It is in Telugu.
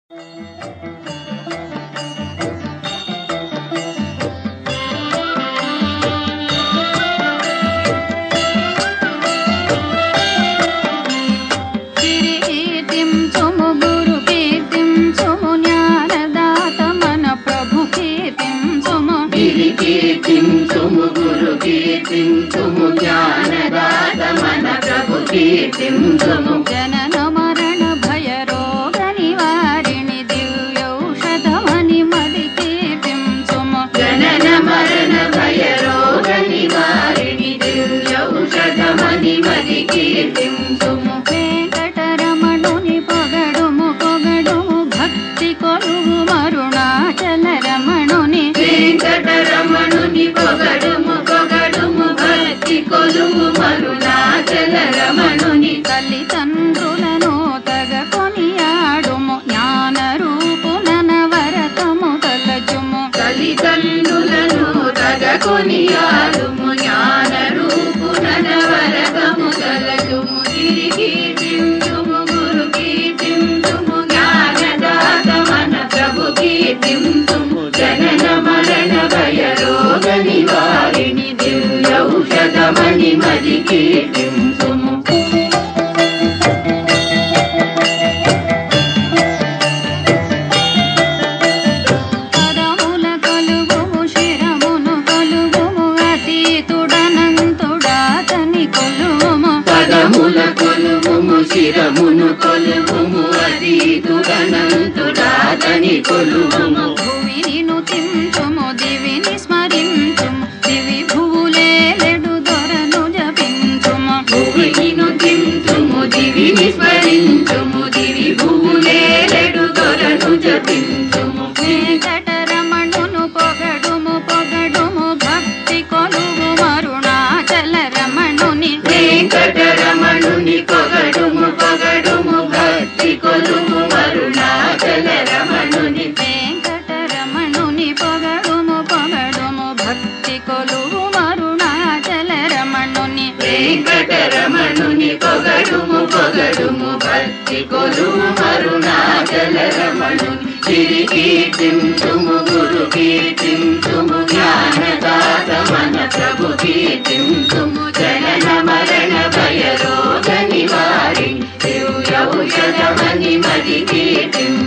కీర్తిం చుము గురు కీర్తిం చుము జ్ఞానదాత మన ప్రభు కీర్తిం చుము గిరి కీర్తించుము గురు కీర్తించుము జ్ఞానదాత మన ప్రభు కీర్తించుము జనన మరణ భయ రోగ నివారిణి దివ్యౌషధమని మది కీర్తిం చుము జనన మరణ భయ రోగ నివారిణి దివ్యౌషధమని మది కీర్తించుము వెంకటరమణుని పొగడుము పొగడుము భక్తి కొలువు మరుణాచల రమణుని వెంకటరమణుని పొగడుము పొగడుము భక్తి కొలువు మరుణాచల రమణుని తల్లిదండ్రులను తగ కొనియాడుము జ్ఞాన రూపునన వరతము తలచుము తల్లిదండ్రులను తగ కొనియాడుము జ్ఞాన రూపునన వరదము తలచుము గిరి కీర్తించుము గురు కీర్తించుము జ్ఞానదాత మన ప్రభు కీర్తించుము జనన మరణ భయ రోగ నివారిణి దివ్యౌషధమణి మది కీర్తించుము పదముల కలుగుము శిరమును కలుగుము అతీతుడనంతుడాతని కొలువుము పదముల కొలువుము శిరమును కొలువుము అతీతుడనంతుడాతని కొలువుము భువిని తించుము దివిని స్మరించుము దివి భువులేలెడు దొరను జపించుము భువిను తింతుము దివిని స్మరించుము దివి భూలేలెడు దొరను జపించుము వెంకటరమణును పొగడుము పొగడుము భక్తి కొలువు మరుణాచల రమణుని వెంకటరమణుని పొగడుము పొగడుము భక్తి కొలుము మరుణాచల రమణుని వెంకటరమణుని పొగడుము పొగడుము భక్తి కొలువు మరుణాచల రమణుని వెంకటరమణుని పొగడుము పొగడుము భక్తి కొలుము మరుణాచల రమణుని గిరి కీర్తించుము గురు కీర్తించుము జ్ఞానదాత మన ప్రభు కీర్తించుము జనన మరణ భయ రోగ నివారి దివ్యౌషధమని మది కీర్తించు